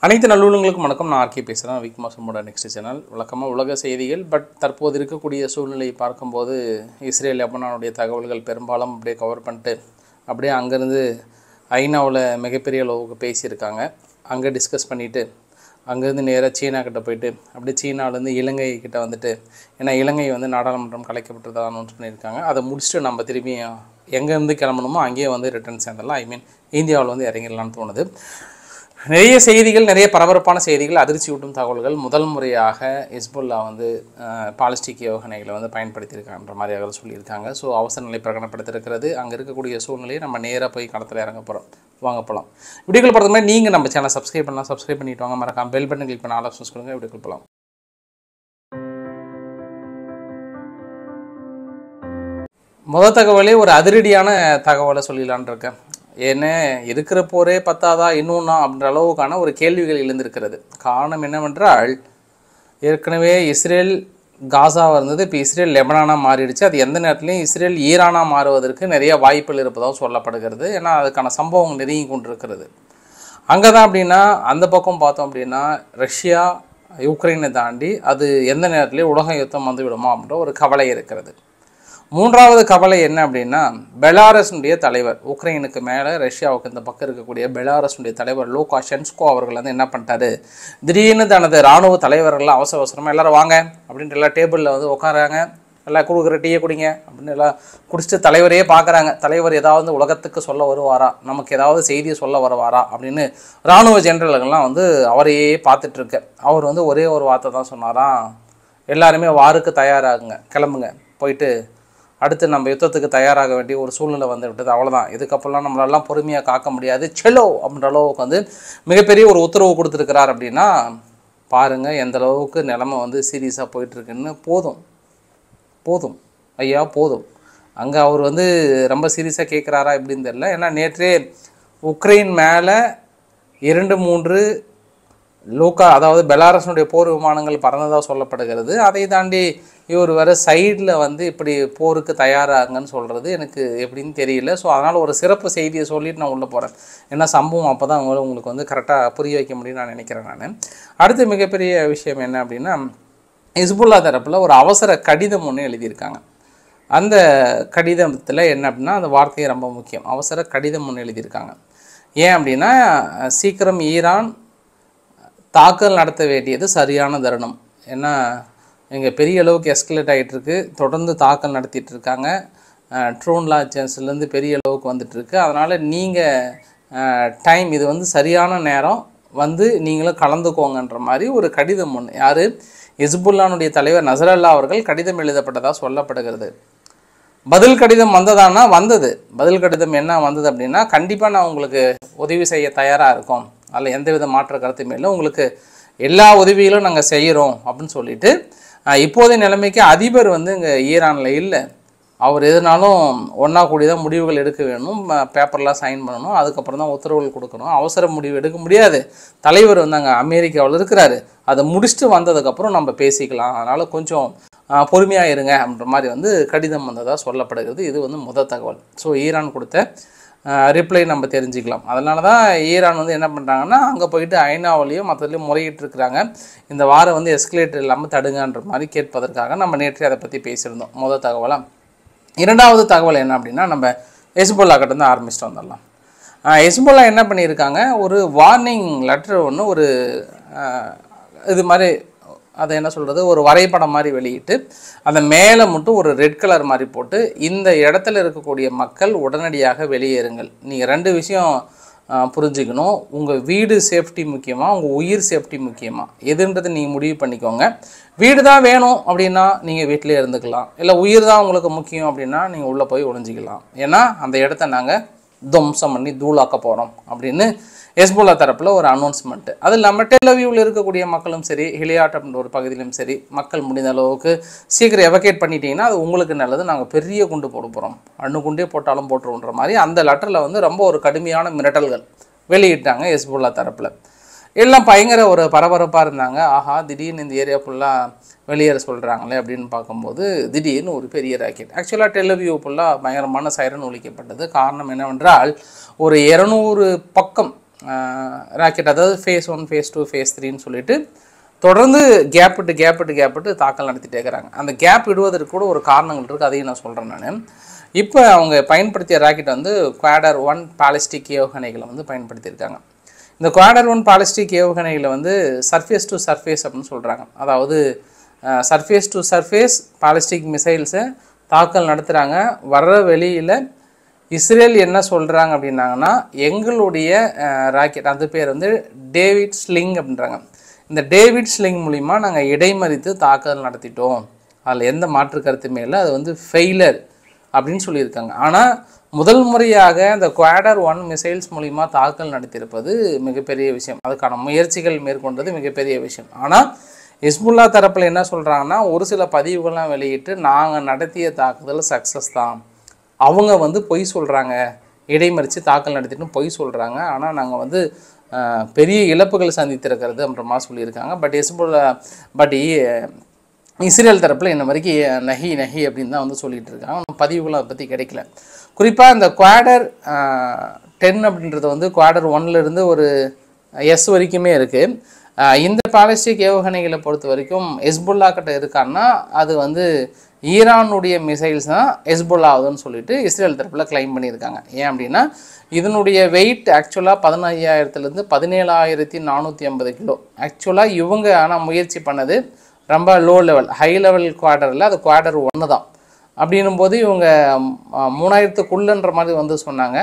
அனைத்து நல்லுள்ளங்களுக்கும் வணக்கம் நான் ஆர்கே பேசுகிறேன் விக் மாசமோட நெக்ஸ்ட் சேனல் வழக்கமாக உலக செய்திகள் பட் தற்போது இருக்கக்கூடிய சூழ்நிலையை பார்க்கும்போது இஸ்ரேல் லெபனானுடைய தகவல்கள் பெரும்பாலும் அப்படியே கவர் பண்ணிட்டு அப்படியே அங்கேருந்து ஐநாவில் மிகப்பெரிய அளவுக்கு பேசியிருக்காங்க அங்கே டிஸ்கஸ் பண்ணிவிட்டு அங்கேருந்து நேராக சீனா கிட்ட போயிட்டு அப்படியே சீனாலேருந்து இலங்கை கிட்ட வந்துட்டு ஏன்னா இலங்கை வந்து நாடாளுமன்றம் கலைக்கப்பட்டதாக அனௌன்ஸ் பண்ணியிருக்காங்க அதை முடிச்சுட்டு நம்ம திரும்பி எங்கேருந்து கிளம்பணுமோ அங்கேயே வந்து ரிட்டர்ன் சேர்ந்துடலாம் ஐ மீன் இந்தியாவில் வந்து இறங்கிடலாம்னு தோணுது நிறைய செய்திகள் நிறைய பரபரப்பான செய்திகள் அதிர்ச்சி ஊட்டும் தகவல்கள் முதல் முறையாக ஹிஸ்புல்லா வந்து அஹ், பாலிஸ்டிக் ஏவுகணைகளை வந்து பயன்படுத்தியிருக்கான்ற மாதிரியாக சொல்லியிருக்காங்க ஸோ அவசர நிலை பிரகடனப்படுத்திருக்கிறது அங்கே இருக்கக்கூடிய சூழ்நிலையை நம்ம நேராக போய் களத்தில் இறங்க போகிறோம் வாங்க போகலாம் வீடியோக்கள் பார்த்த மாதிரி நீங்கள் நம்ம சேனல் சப்ஸ்கிரைப் பண்ணலாம் சப்ஸ்கிரைப் பண்ணிட்டு வாங்க மறக்காம பெல் பட்டன் கிளிக் பண்ண ஆலோசனை கொடுங்க வீடியோக்கள் போகலாம் முதல் தகவலே ஒரு அதிரடியான தகவலை சொல்லிடலான்னு இருக்கேன் ஏன்னா இருக்கிற போரே பத்தாதா இன்னொன்னா அப்படின்ற அளவுக்கான ஒரு கேள்விகள் எழுந்திருக்கிறது காரணம் என்னவென்றால் ஏற்கனவே இஸ்ரேல் காசாவாக இருந்தது இப்போ இஸ்ரேல் லெபனானாக மாறிடுச்சு அது எந்த நேரத்துலையும் இஸ்ரேல் ஈரானாக மாறுவதற்கு நிறைய வாய்ப்புகள் இருப்பதாக சொல்லப்படுகிறது ஏன்னா அதுக்கான சம்பவம் நெருங்கி கொண்டிருக்கிறது அங்கே தான் அப்படின்னா அந்த பக்கம் பார்த்தோம் அப்படின்னா ரஷ்யா யுக்ரைனை தாண்டி அது எந்த நேரத்துலையும் உலக யுத்தம் வந்து விடுமா அப்படின்ற ஒரு கவலை இருக்கிறது மூன்றாவது கவலை என்ன அப்படின்னா பெலாரஸுடைய தலைவர் உக்ரைனுக்கு மேலே ரஷ்யாவுக்கு இந்த பக்கம் இருக்கக்கூடிய பெலாரஸுடைய தலைவர் லூகா ஷென்ஸ்கோ அவர்கள் வந்து என்ன பண்ணிட்டாரு திடீர்னு தனது இராணுவ தலைவர்கள்லாம் அவசர அவசரமாக எல்லாரும் வாங்க அப்படின்ட்டு எல்லாம் டேபிளில் வந்து உட்காராங்க எல்லாம் கொடுக்குற டீயை குடிங்க அப்படின்னு எல்லாம் குடிச்சிட்டு தலைவரையே பார்க்குறாங்க தலைவர் ஏதாவது உலகத்துக்கு சொல்ல வருவாரா நமக்கு ஏதாவது செய்தியை சொல்ல வருவாரா அப்படின்னு இராணுவ ஜெனரல்கள்லாம் வந்து அவரையே பார்த்துட்டு இருக்க அவர் வந்து ஒரே ஒரு வார்த்தை தான் சொன்னாராம் எல்லாருமே வாருக்கு தயாராகுங்க கிளம்புங்க போயிட்டு அடுத்து நம்ம யுத்தத்துக்கு தயாராக வேண்டிய ஒரு சூழ்நிலை வந்து விட்டது அவ்வளோதான் இதுக்கப்புறம்லாம் நம்மளெல்லாம் பொறுமையாக காக்க முடியாது செலோ அப்படின்ற அளவுக்கு வந்து மிகப்பெரிய ஒரு உத்தரவு கொடுத்துருக்கிறார் அப்படின்னா பாருங்கள் எந்த அளவுக்கு நிலமை வந்து சீரியஸாக போயிட்டுருக்குன்னு போதும் போதும் ஐயா போதும் அங்கே அவர் வந்து ரொம்ப சீரியஸாக கேட்குறாரா எப்படின்னு தெரியல ஏன்னா நேற்றே உக்ரைன் மேலே இரண்டு மூன்று லூக்கா அதாவது பெலாரஸனுடைய போர் விமானங்கள் பறந்ததாக சொல்லப்படுகிறது அதை தாண்டி இவர் வேற சைடில் வந்து இப்படி போருக்கு தயாராகுங்கன்னு சொல்கிறது எனக்கு எப்படின்னு தெரியல ஸோ அதனால் ஒரு சிறப்பு செய்தியை சொல்லிட்டு நான் உள்ளே போகிறேன் ஏன்னா சம்பவம் அப்போ தான் உங்களுக்கு வந்து கரெக்டாக புரிய வைக்க முடியும்னு நான் நினைக்கிறேன் நான் அடுத்து மிகப்பெரிய விஷயம் என்ன அப்படின்னா ஹிஸ்புல்லா தரப்பில் ஒரு அவசர கடிதம் ஒன்று எழுதியிருக்காங்க அந்த கடிதத்தில் என்ன அப்படின்னா அந்த வார்த்தையே ரொம்ப முக்கியம் அவசர கடிதம் ஒன்று எழுதியிருக்காங்க ஏன் அப்படின்னா சீக்கிரம் ஈரான் தாக்கல் நடத்த வேண்டியது சரியான தருணம் ஏன்னா இங்கே பெரிய அளவுக்கு எஸ்கலேட் ஆகிட்டு இருக்கு தொடர்ந்து தாக்கல் நடத்திட்டு இருக்காங்க ட்ரோன் லான்ச்சர்ஸ்லேருந்து பெரிய அளவுக்கு வந்துட்டு இருக்கு அதனால் நீங்கள் டைம் இது வந்து சரியான நேரம் வந்து நீங்களும் கலந்துக்கோங்கன்ற மாதிரி ஒரு கடிதம் ஒன்று யார் ஹிஸ்புல்லானுடைய தலைவர் நசரல்லா அவர்கள் கடிதம் எழுதப்பட்டதாக சொல்லப்படுகிறது பதில் கடிதம் வந்ததானா வந்தது பதில் கடிதம் என்ன வந்தது அப்படின்னா கண்டிப்பாக நான் உங்களுக்கு உதவி செய்ய தயாராக இருக்கோம் அதில் எந்தவித மாற்ற கருத்துமே இல்லை உங்களுக்கு எல்லா உதவிகளும் நாங்கள் செய்கிறோம் அப்படின்னு சொல்லிட்டு அஹ், இப்போதைய நிலைமைக்கு அதிபர் வந்து இங்கே ஈரானில் இல்லை அவர் எதுனாலும் ஒன்றா கூடி தான் முடிவுகள் எடுக்க வேணும் பேப்பர்லாம் சைன் பண்ணணும் அதுக்கப்புறம் தான் உத்தரவுகள் கொடுக்கணும் அவசர முடிவு எடுக்க முடியாது தலைவர் வந்து அங்கே அமெரிக்காவில் இருக்கிறாரு அதை முடிச்சுட்டு வந்ததுக்கப்புறம் நம்ம பேசிக்கலாம் அதனால் கொஞ்சம் பொறுமையாக இருங்க அப்படின்ற மாதிரி வந்து கடிதம் வந்ததாக சொல்லப்படுகிறது இது வந்து முதல் தகவல் ஸோ ஈரான் கொடுத்த ரிப்ளை நம்ம தெரிஞ்சுக்கலாம் அதனால தான் ஈரான் வந்து என்ன பண்ணுறாங்கன்னா அங்கே போயிட்டு ஐநாவிலையும் மற்றதுலையும் முறையிட்டு இருக்கிறாங்க இந்த வாரம் வந்து எஸ்கலேட்டர் இல்லாமல் தடுங்கன்ற மாதிரி கேட்பதற்காக நம்ம நேற்று அதை பற்றி பேசியிருந்தோம் முதல் தகவலாக இரண்டாவது தகவல் என்ன அப்படின்னா நம்ம ஹெஸ்புல்லா கிட்ட இருந்து ஆரம்பிச்சுட்டு வந்துடலாம் ஹெஸ்புல்லா என்ன பண்ணியிருக்காங்க ஒரு வார்னிங் லெட்டர் ஒன்று ஒரு ஆஹ், இது மாதிரி அதை என்ன சொல்கிறது ஒரு வரைபடம் மாதிரி வெளியிட்டு அந்த மேலே மட்டும் ஒரு ரெட் கலர் மாதிரி போட்டு இந்த இடத்துல இருக்கக்கூடிய மக்கள் உடனடியாக வெளியேறுங்கள் நீங்கள் ரெண்டு விஷயம் ஆஹ், புரிஞ்சுக்கணும் உங்கள் வீடு சேஃப்டி முக்கியமாக உங்கள் உயிர் சேஃப்டி முக்கியமாக எதுன்றது நீங்கள் முடிவு பண்ணிக்கோங்க வீடு தான் வேணும் அப்படின்னா நீங்கள் வீட்டிலே இருந்துக்கலாம் இல்லை உயிர் தான் உங்களுக்கு முக்கியம் அப்படின்னா நீங்கள் உள்ளே போய் ஒளிஞ்சிக்கலாம் ஏன்னா அந்த இடத்த நாங்கள் துவம்சம் பண்ணி தூளாக்க போகிறோம் அப்படின்னு எஸ்போலா தரப்பில் ஒரு அனௌன்ஸ்மெண்ட்டு அது இல்லாமல் டெலவியூவில் இருக்கக்கூடிய மக்களும் சரி ஹிலியாட் அப்படின்ற ஒரு பகுதியிலும் சரி மக்கள் முடிந்த அளவுக்கு சீக்கிரம் எவகேட் பண்ணிட்டீங்கன்னா அது உங்களுக்கு நல்லது நாங்கள் பெரிய குண்டு போட போகிறோம் அண்ணு குண்டே போட்டாலும் போட்டுருவோன்ற மாதிரி அந்த லெட்டரில் வந்து ரொம்ப ஒரு கடுமையான மிரட்டல்கள் வெளியிட்டாங்க எஸ்போலா தரப்பில் எல்லாம் பயங்கர ஒரு பரபரப்பாக இருந்தாங்க ஆஹா திடீர்னு இந்த ஏரியா ஃபுல்லாக வெளியேற சொல்கிறாங்களே அப்படின்னு பார்க்கும்போது திடீர்னு ஒரு பெரிய ராக்கெட் ஆக்சுவலாக டெலிவியூ ஃபுல்லாக பயங்கரமான சைரன் ஒழிக்கப்பட்டது காரணம் என்னவென்றால் ஒரு இரநூறு பக்கம் ராக்கெட் அதாவது phase one phase two phase த்ரீன்னு சொல்லிட்டு தொடர்ந்து கேப் விட்டு கேப் விட்டு கேப் விட்டு தாக்கல் நடத்திட்டே இருக்கிறாங்க அந்த கேப் விடுவதற்கு கூட ஒரு காரணங்கள் இருக்குது அதையும் நான் சொல்கிறேன் நான் இப்போ அவங்க பயன்படுத்திய ராக்கெட் வந்து குவாடர் ஒன் பாலிஸ்டிக் ஏவுகணைகளை வந்து பயன்படுத்தியிருக்காங்க இந்த குவாடர் ஒன் பாலிஸ்டிக் ஏவுகணைகளை வந்து சர்ஃபேஸ் டு சர்ஃபேஸ் அப்படின்னு சொல்கிறாங்க அதாவது சர்ஃபேஸ் டு சர்ஃபேஸ் பாலிஸ்டிக் மிசைல்ஸை தாக்கல் நடத்துகிறாங்க வர்ற வெளியில் இஸ்ரேல் என்ன சொல்கிறாங்க அப்படின்னாங்கன்னா எங்களுடைய ராக்கெட் அது பேர் வந்து டேவிட் ஸ்லிங் அப்படின்றாங்க இந்த டேவிட் ஸ்லிங் மூலிமா நாங்கள் இடைமறித்து தாக்குதல் நடத்திட்டோம் அதில் எந்த மாற்று கருத்துமே இல்லை அது வந்து ஃபெயிலர் அப்படின்னு சொல்லியிருக்காங்க ஆனால் முதல் முறையாக இந்த குவாடர் ஒன் மிசைல்ஸ் மூலிமா தாக்கல் நடத்தியிருப்பது மிகப்பெரிய விஷயம் அதுக்கான முயற்சிகள் மேற்கொண்டது மிகப்பெரிய விஷயம் ஆனால் ஹிஸ்புல்லா தரப்பில் என்ன சொல்கிறாங்கன்னா ஒரு சில பதிவுகள்லாம் வெளியிட்டு நாங்கள் நடத்திய தாக்குதல் சக்ஸஸ் தான் அவங்க வந்து பொய் சொல்கிறாங்க இடைமறித்து தாக்கல் நடத்திட்டு பொய் சொல்கிறாங்க ஆனால் நாங்கள் வந்து அஹ், பெரிய இழப்புகள் சந்தித்திருக்கிறது அப்படின்ற மாதிரி சொல்லியிருக்காங்க பட் ஹிஸ்புல்லா பட் இஸ்ரேல் தரப்பில் இன்ன வரைக்கும் நஹி நஹி அப்படின்னு தான் வந்து சொல்லிட்டு இருக்காங்க ஆனா பதிவுகளும் அதை பற்றி கிடைக்கல குறிப்பாக இந்த குவாடர் டென் அப்படின்றது வந்து குவாடர் இருந்து ஒரு எஸ் வரைக்குமே இருக்குது இந்த பாலிஸ்டிக் ஏவுகணைகளை பொறுத்த வரைக்கும் ஹெஸ்புல்லா கிட்ட இருக்கான்னா அது வந்து ஈரானுடைய மிசைல்ஸ் தான் ஹெஸ்புல்லா ஆகுதுன்னு சொல்லிட்டு இஸ்ரேல் தரப்பில் கிளைம் பண்ணியிருக்காங்க ஏன் அப்படின்னா இதனுடைய வெயிட் ஆக்சுவலாக பதினையாயிரத்துலேருந்து பதினேழாயிரத்தி நானூற்றி ஐம்பது கிலோ ஆக்சுவலாக இவங்க ஆனால் முயற்சி பண்ணது ரொம்ப லோ லெவல் ஹை லெவல் குவார்டரில் அது குவார்டர் ஒன்று தான் அப்படின்னும் போது இவங்க ம், மூணாயிரத்துக்குள்ளன்ற மாதிரி வந்து சொன்னாங்க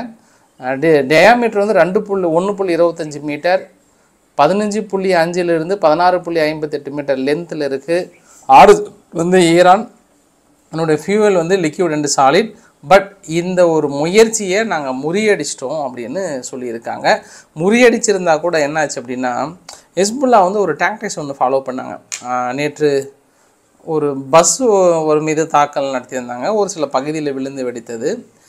டயாமீட்டர் வந்து ரெண்டு புள்ளி ஒன்று புள்ளி இருபத்தஞ்சி மீட்டர் பதினஞ்சு புள்ளி அஞ்சிலிருந்து பதினாறு புள்ளி ஐம்பத்தெட்டு மீட்டர் லென்த்தில் இருக்குது ஆறு வந்து ஈரான் என்னுடைய ஃபியூவல் வந்து லிக்யூட் அண்ட் சாலிட் பட் இந்த ஒரு முயற்சியை நாங்கள் முறியடிச்சிட்டோம் அப்படின்னு சொல்லியிருக்காங்க முறியடிச்சிருந்தா கூட என்னாச்சு அப்படின்னா ஹெஸ்புல்லா வந்து ஒரு டாக்டிக்ஸ் ஒன்று ஃபாலோ பண்ணாங்க ஆஹ் நேற்று ஒரு பஸ் ஒரு மீது தாக்கல் நடத்தியிருந்தாங்க ஒரு சில பகுதியில் விழுந்து வெடித்தது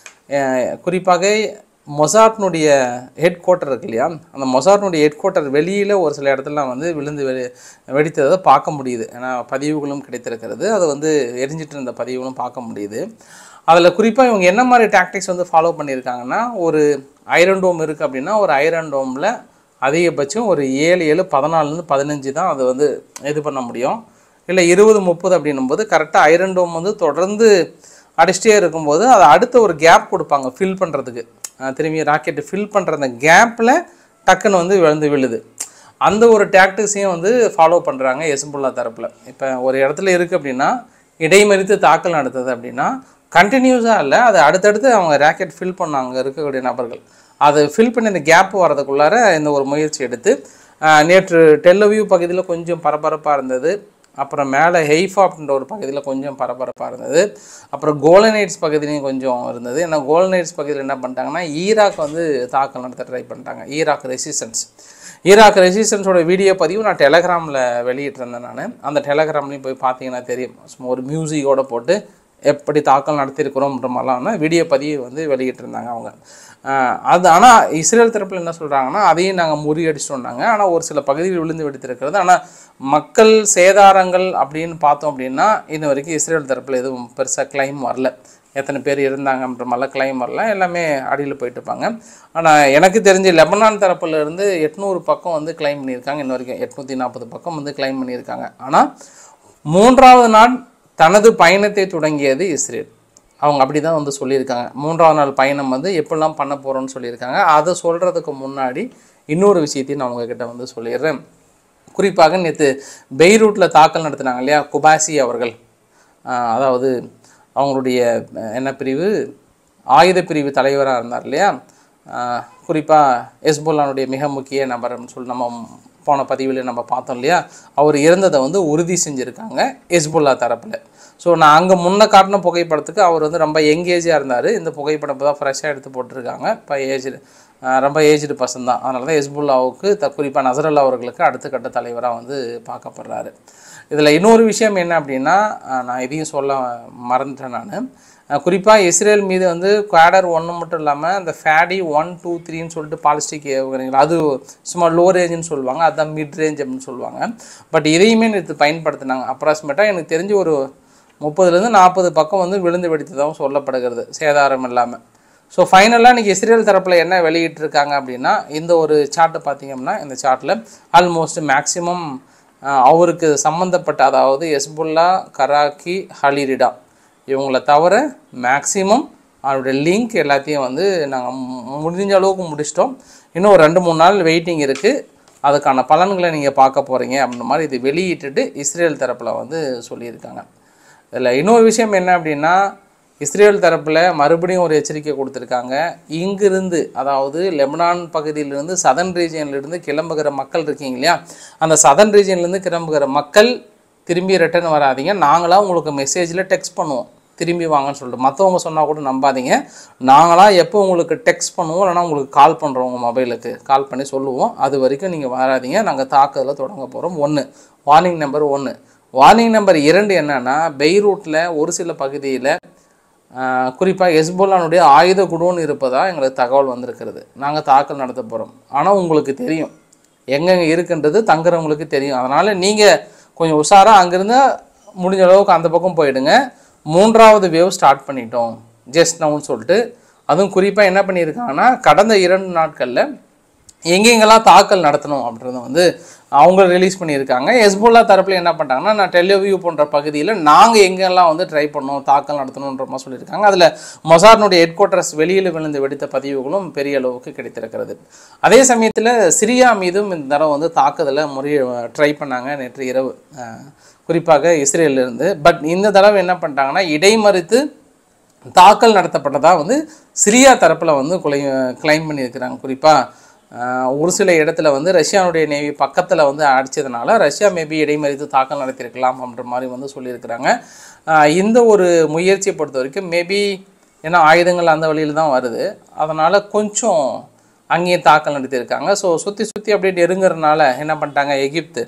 அஹ் குறிப்பாக மொசாட்னுடைய ஹெட் குவார்ட்டர் இருக்கு இல்லையா அந்த மொசாட்னுடைய ஹெட் குவார்ட்டர் வெளியில் ஒரு சில இடத்துலலாம் வந்து விழுந்து வெடி வெடித்ததை பார்க்க முடியுது ஏன்னா பதிவுகளும் கிடைத்திருக்கிறது அது வந்து எரிஞ்சிட்டு இருந்த பதிவுகளும் பார்க்க முடியுது அதில் குறிப்பாக இவங்க என்ன மாதிரி டாக்டிக்ஸ் வந்து ஃபாலோ பண்ணியிருக்காங்கன்னா ஒரு ஐரன் டோம் இருக்குது அப்படின்னா ஒரு ஐரன் டோமில் அதிகபட்சம் ஒரு ஏழு ஏழு பதினாலுலேருந்து பதினஞ்சு தான் அது வந்து இது பண்ண முடியும் இல்லை இருபது முப்பது அப்படின்னும் போது கரெக்டாக ஐரன் டோம் வந்து தொடர்ந்து அடிச்சிட்டே இருக்கும்போது அதை அடுத்த ஒரு கேப் கொடுப்பாங்க ஃபில் பண்ணுறதுக்கு திரும்பி ராக்கெட்டு ஃபில் பண்ணுற அந்த கேப்பில் டக்குன்னு வந்து விழுந்து விழுது அந்த ஒரு டாக்டிக்ஸையும் வந்து ஃபாலோ பண்ணுறாங்க எசும்புல்லா தரப்பில் இப்போ ஒரு இடத்துல இருக்குது அப்படின்னா இடைமறித்து தாக்கல் நடத்துது அப்படின்னா கண்டினியூஸாக இல்லை அது அடுத்தடுத்து அவங்க ராக்கெட் ஃபில் பண்ணாங்க இருக்கக்கூடிய நபர்கள் அது ஃபில் பண்ணி இந்த கேப் வரதுக்குள்ளார இந்த ஒரு முயற்சி எடுத்து ஆஹ், நேற்று டெல்லவியூ பகுதியில் கொஞ்சம் பரபரப்பாக இருந்தது அப்புறம் மேலே ஹெய்ஃபா அப்படின்ற ஒரு பகுதியில் கொஞ்சம் பரபரப்பாக இருந்தது அப்புறம் கோலனைட்ஸ் பகுதியிலையும் கொஞ்சம் இருந்தது ஏன்னா கோலனைட்ஸ் பகுதியில் என்ன பண்ணிட்டாங்கன்னா ஈராக் வந்து தாக்கல் நடத்த ட்ரை பண்ணிட்டாங்க ஈராக் ரெசிஸ்டன்ஸ் ஈராக் ரெசிஸ்டன்ஸோட வீடியோ பதிவு நான் டெலகிராமில் வெளியிட்டிருந்தேன் நான் அந்த டெலகிராம்லேயும் போய் பார்த்தீங்கன்னா தெரியும் சும்மா ஒரு மியூசிக்கோட போட்டு எப்படி தாக்கல் நடத்தியிருக்கிறோம்ன்ற மாதிரிலாம் வீடியோ பதிவு வந்து வெளியிட்டிருந்தாங்க அவங்க ஆஹ் அது ஆனால் இஸ்ரேல் தரப்பில் என்ன சொல்கிறாங்கன்னா அதையும் நாங்கள் முறியடிச்சிட்டோம்னாங்க ஆனால் ஒரு சில பகுதியில் விழுந்து வெடித்திருக்கிறது ஆனால் மக்கள் சேதாரங்கள் அப்படின்னு பார்த்தோம் அப்படின்னா இன்ன வரைக்கும் இஸ்ரேல் தரப்பில் எதுவும் பெருசாக கிளைம் வரல எத்தனை பேர் இருந்தாங்கன்ற மாதிரிலாம் கிளைம் வரல எல்லாமே அடியில் போயிட்டு இருப்பாங்க ஆனால் எனக்கு தெரிஞ்ச லெபனான் தரப்புல இருந்து எட்நூறு பக்கம் வந்து கிளைம் பண்ணியிருக்காங்க இன்ன வரைக்கும் எட்நூற்றி நாற்பது பக்கம் வந்து கிளைம் பண்ணியிருக்காங்க ஆனால் மூன்றாவது நாள் தனது பயணத்தை தொடங்கியது இஸ்ரேல் அவங்க அப்படி தான் வந்து சொல்லியிருக்காங்க மூன்றாவது நாள் பயணம் வந்து எப்படிலாம் பண்ண போகிறோம்னு சொல்லியிருக்காங்க அதை சொல்கிறதுக்கு முன்னாடி இன்னொரு விஷயத்தையும் நான் உங்ககிட்ட வந்து சொல்லிடுறேன் குறிப்பாக நேற்று பெய்ரூட்டில் தாக்கல் நடத்தினாங்க இல்லையா குபாசி அவர்கள் ஆஹ் அதாவது அவங்களுடைய அஹ், என்ன பிரிவு ஆயுத பிரிவு தலைவராக இருந்தார் இல்லையா குறிப்பாக எஸ்புல்லானுடைய மிக முக்கிய நபர்னு சொல்லி நம்ம போன பதிவில் நம்ம பார்த்தோம் இல்லையா அவர் இறந்ததை வந்து உறுதி செஞ்சுருக்காங்க எஸ்புல்லா தரப்பில் ஸோ நான் அங்கே முன்ன காட்டின புகைப்படத்துக்கு அவர் வந்து ரொம்ப யங்கேஜாக இருந்தார் இந்த புகைப்படம் இப்போ தான் ஃப்ரெஷ்ஷாக எடுத்து போட்டிருக்காங்க இப்போ ஏஜ்டு ரொம்ப ஏஜ்டு பர்சன் தான் அதனால தான் எஸ்புல்லாவுக்கு த குறிப்பாக நசரல்லா அவர்களுக்கு அடுத்த கட்ட தலைவராக வந்து பார்க்கப்படுறாரு இதில் இன்னொரு விஷயம் என்ன அப்படின்னா அஹ் நான் இதையும் சொல்ல மறந்துட்டேன் நான் குறிப்பாக இஸ்ரேல் மீது வந்து குவாடர் ஒன்று மட்டும் இல்லாமல் அந்த ஃபேடி ஒன் டூ த்ரீன்னு சொல்லிட்டு பாலிஸ்டிக் ஏவுகணைகள் அது சும்மா லோ ரேஞ்சுன்னு சொல்லுவாங்க அதுதான் மிட் ரேஞ்ச் அப்படின்னு சொல்லுவாங்க பட் இதையுமே நேற்று பயன்படுத்தினாங்க அப்ராக்சிமேட்டாக எனக்கு தெரிஞ்சு ஒரு முப்பதுலேருந்து நாற்பது பக்கம் வந்து விழுந்து வெடித்ததாகவும் சொல்லப்படுகிறது சேதாரம் இல்லாமல் ஸோ ஃபைனலாக இன்றைக்கி இஸ்ரேல் தரப்பில் என்ன வெளியிட்டிருக்காங்க அப்படின்னா இந்த ஒரு சார்ட்டை பார்த்தீங்கன்னா இந்த சார்ட்டில் ஆல்மோஸ்ட் மேக்ஸிமம் அவருக்கு சம்மந்தப்பட்ட அதாவது எஸ்புல்லா கராக்கி ஹலிரிடா இவங்கள தவிர மேக்ஸிமம் அவருடைய லிங்க் எல்லாத்தையும் வந்து நாங்கள் முடிஞ்ச அளவுக்கு முடிச்சிட்டோம் இன்னும் ஒரு ரெண்டு மூணு நாள் வெயிட்டிங் இருக்குது அதுக்கான பலன்களை நீங்கள் பார்க்க போகிறீங்க அப்படின்ற மாதிரி இது வெளியிட்டுட்டு இஸ்ரேல் தரப்பில் வந்து சொல்லியிருக்காங்க இதில் இன்னொரு விஷயம் என்ன அப்படின்னா இஸ்ரேல் தரப்பில் மறுபடியும் ஒரு எச்சரிக்கை கொடுத்துருக்காங்க இங்கிருந்து அதாவது லெபனான் பகுதியிலிருந்து சதன் ரீஜியன்லேருந்து கிளம்புகிற மக்கள் இருக்கீங்க இல்லையா அந்த சதன் ரீஜியன்லேருந்து கிளம்புகிற மக்கள் திரும்பி ரிட்டர்ன் வராதீங்க நாங்களாக உங்களுக்கு மெசேஜில் டெக்ஸ்ட் பண்ணுவோம் திரும்பி வாங்கன்னு சொல்லிட்டு மற்றவங்க சொன்னால் கூட நம்பாதீங்க நாங்களாக எப்போ உங்களுக்கு டெக்ஸ்ட் பண்ணுவோம் இல்லைனா உங்களுக்கு கால் பண்ணுறோம் உங்கள் மொபைலுக்கு கால் பண்ணி சொல்லுவோம் அது வரைக்கும் நீங்கள் வராதீங்க நாங்கள் தாக்குதலை தொடங்க போகிறோம் ஒன்று வார்னிங் நம்பர் ஒன்று வார்னிங் நம்பர் இரண்டு என்னென்னா பெய்ரூட்டில் ஒரு சில பகுதியில் குறிப்பாக எஸ்போலானுடைய ஆயுத குடோன் இருப்பதாக எங்களுக்கு தகவல் வந்திருக்கிறது நாங்கள் தாக்கல் நடத்த போகிறோம் ஆனால் உங்களுக்கு தெரியும் எங்கெங்கே இருக்குன்றது தங்குறவங்களுக்கு தெரியும் அதனால் நீங்கள் கொஞ்சம் உஷாராக அங்கேருந்து முடிஞ்ச அளவுக்கு அந்த பக்கம் போயிடுங்க மூன்றாவது வேவ் ஸ்டார்ட் பண்ணிட்டோம் ஜஸ்ட் நவுன்னு சொல்லிட்டு அதுவும் குறிப்பாக என்ன பண்ணியிருக்காங்கன்னா கடந்த இரண்டு நாட்களில் எங்கெங்கெல்லாம் தாக்கல் நடத்தணும் அப்படின்றத வந்து அவங்க ரிலீஸ் பண்ணியிருக்காங்க எஸ்போல்லா தரப்பில் என்ன பண்ணிட்டாங்கன்னா நான் டெலிவியூ போன்ற பகுதியில் நாங்கள் எங்கெல்லாம் வந்து ட்ரை பண்ணோம் தாக்கல் நடத்தணுன்ற மாதிரி சொல்லியிருக்காங்க அதில் மொசார்னுடைய ஹெட் குவார்ட்டர்ஸ் வெளியில் விழுந்து வெடித்த பதிவுகளும் பெரிய அளவுக்கு கிடைத்திருக்கிறது அதே சமயத்தில் சிரியா மீதும் இந்த தடவை வந்து தாக்குதலை முறைய ட்ரை பண்ணாங்க நேற்று இரவு அஹ், குறிப்பாக இஸ்ரேலிருந்து பட் இந்த தடவை என்ன பண்ணிட்டாங்கன்னா இடைமறித்து தாக்கல் நடத்தப்பட்டதாக வந்து சிரியா தரப்பில் வந்து கொலை கிளைம் பண்ணியிருக்கிறாங்க குறிப்பாக ஒரு சில இடத்துல வந்து ரஷ்யானுடைய நேவி பக்கத்தில் வந்து அடித்ததுனால ரஷ்யா மேபி இடைமறித்து தாக்கல் நடத்தியிருக்கலாம் அப்படின்ற மாதிரி வந்து சொல்லியிருக்கிறாங்க ஆஹ் இந்த ஒரு முயற்சியை பொறுத்த வரைக்கும் மேபி ஏன்னா ஆயுதங்கள் அந்த வழியில் தான் வருது அதனால் கொஞ்சம் அங்கேயே தாக்கல் நடத்தியிருக்காங்க ஸோ சுற்றி சுற்றி அப்படியே நெருங்குறதுனால என்ன பண்ணிட்டாங்க எகிப்து